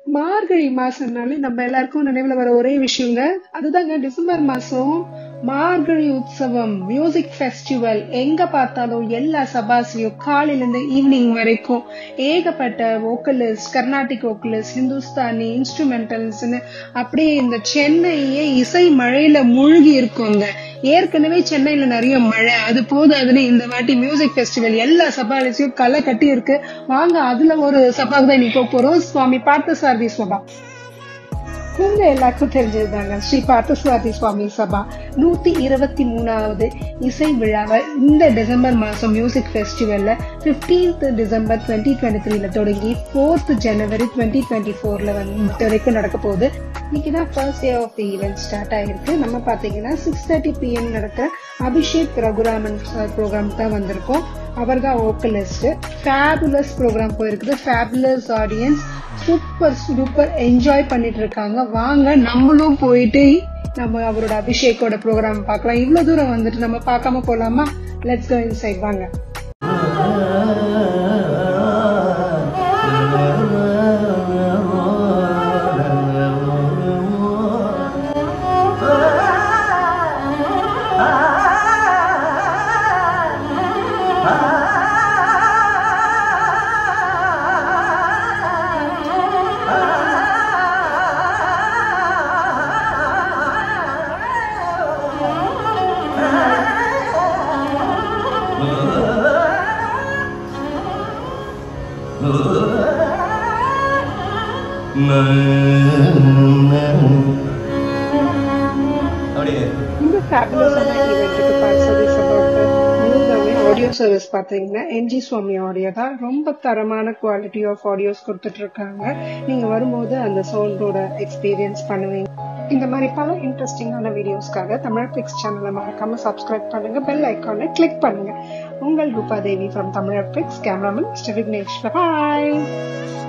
மார்கழி மாசம்னாலே நம்ம எல்லாருக்கும் நினைவுல வர ஒரே விஷயங்க அதுதாங்க டிசம்பர் மாசம் மார்கழி உற்சவம் மியூசிக் ஃபெஸ்டிவல் எங்க பார்த்தாலும் எல்லா சபாஸ்லயும் காலையில இருந்து ஈவினிங் வரைக்கும் ஏகப்பட்ட வோக்கலிஸ்ட் கர்நாடிக் வோக்கலிஸ்ட் ஹிந்துஸ்தானி இன்ஸ்ட்ருமெண்டல்ஸ்னு அப்படியே இந்த சென்னையே இசை மழையில மூழ்கி இருக்குங்க ஏற்கனவே சென்னையில நிறைய மழை அது போதாதுன்னு இந்த வாட்டி மியூசிக் ஃபெஸ்டிவல் எல்லா சபாலையும் களை கட்டி இருக்கு வாங்க அதுல ஒரு சபாக்கு தான் இன்னைக்கு போக போறோம் சுவாமி பார்த்தசாரதி சபா உங்க எல்லாருக்கும் தெரிஞ்சதுதாங்க ஸ்ரீ பார்த்தசாரதி சுவாமி சபா நூத்தி இருபத்தி மூணாவது இசை விழாவை இந்த டிசம்பர் மாசம் மியூசிக் ஃபெஸ்டிவல்ல 15th டிசம்பர் டுவெண்ட்டி டுவெண்ட்டி த்ரீல தொடங்கி ஃபோர்த் ஜனவரி டுவெண்ட்டி டுவெண்ட்டி ஃபோர்ல வந்து வரைக்கும் நடக்க போகுது இன்னைக்கு தான் first day of the event start ஆயிருக்கு நம்ம பாத்தீங்கன்னா சிக்ஸ் தேர்ட்டி பிஎம் நடக்கிற அபிஷேக் ரகுராமன் ப்ரோக்ராம் தான் வந்திருக்கோம் அவர் தான் வோக்கலிஸ்ட் ஃபேபுலஸ் ப்ரோக்ராம் போயிருக்குது fabulous audience super super enjoy பண்ணிட்டு இருக்காங்க வாங்க நம்மளும் போயிட்டு நம்ம அவரோட அபிஷேக்கோட ப்ரோக்ராம் பார்க்கலாம் இவ்வளவு தூரம் வந்துட்டு நம்ம பார்க்காம போலாமா லெட்ஸ் கோ இன்சைட் வாங்க அப்படியே இந்த ஃபேபுலஸான ஈவெண்ட்டுக்கு பார்சல் சப்போர்ட் முழுதாவே ஆடியோ சர்வீஸ் பார்த்தீங்கன்னா என்ஜி சுவாமி ஆடியோ தான் ரொம்ப தரமான குவாலிட்டி ஆஃப் ஆடியோஸ் கொடுத்துட்டு இருக்காங்க நீங்க வரும்போது அந்த சவுண்டோட எக்ஸ்பீரியன்ஸ் பண்ணுவீங்க இந்த மாதிரி பல இன்ட்ரெஸ்டிங்கான வீடியோஸ்க்காக தமிழ் பிக்ஸ் சேனலை மறக்காம சப்ஸ்கிரைப் பண்ணுங்க பெல் ஐக்கானை கிளிக் பண்ணுங்க உங்கள் Roopa Devi from Tamil pics cameraman mister Vignesh bye